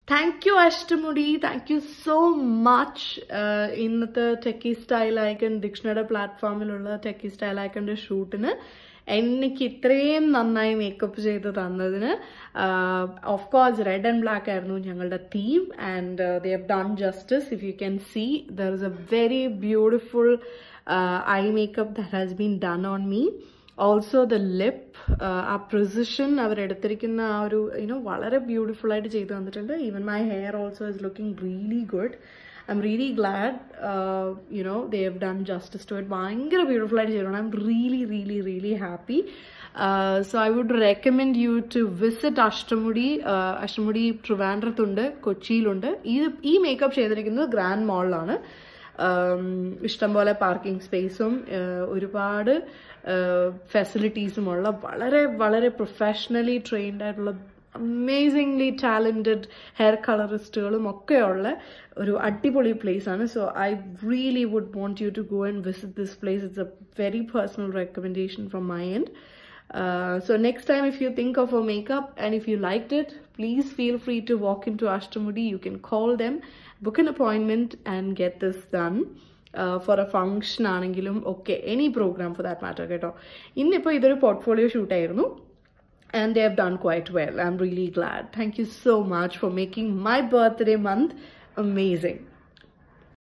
thank you Ashtamudi thank you so much ഇന്നത്തെ techie style icon ഡിക്ഷണറിയുടെ പ്ലാറ്റ്ഫോമിലുള്ള ടെക്കി സ്റ്റൈൽ ഐക്കണിന്റെ ഷൂട്ടിന് എനിക്ക് ഇത്രയും നന്നായി മേക്കപ്പ് ചെയ്ത് തന്നതിന് of course red and black ആയിരുന്നു ഞങ്ങളുടെ theme and they have done justice if you can see there is a very beautiful eye makeup that has been done on me also the lip ആ precision അവരെടുത്തിരിക്കുന്ന ആ ഒരു you know വളരെ beautiful ആയിട്ട് ചെയ്തു തന്നിട്ടുണ്ട് even my hair also is looking really good I am really glad you know they have done justice to it ഭയങ്കര beautiful ആയിട്ട് ചെയ്തിട്ടുണ്ട് I am really really really happy so I would recommend you to visit Ashtamudi Ashtamudi ട്രിവാൻഡ്രത്തുണ്ട് കൊച്ചിയിലുണ്ട് ഈ ഈ makeup ചെയ്തിരിക്കുന്നത് grand മോളിലാണ് ഇഷ്ടംപോലെ parking സ്പേസും ഒരുപാട് ഫെസിലിറ്റീസുമുള്ള വളരെ വളരെ പ്രൊഫഷണലി ട്രെയിൻഡ് ആയിട്ടുള്ള അമേസിംഗ്ലി ടാലൻറ്റഡ് ഹെയർ കളറിസ്റ്റുകളും ഒക്കെയുള്ള ഒരു അടിപൊളി പ്ലേസ് ആണ് so I really would want you to go and visit this place it's a very personal recommendation from my end Uh, so next time if you think of a makeup and if you liked it please feel free to walk into ashtamudi you can call them book an appointment and get this done uh, for a function ആണെങ്കിലും ഒക്കെ any program for that matter കേട്ടോ ഇന്നിപ്പോൾ ഇതൊരു portfolio ഷൂട്ടായിരുന്നു and they have done quite well i'm really glad thank you so much for making my birthday month amazing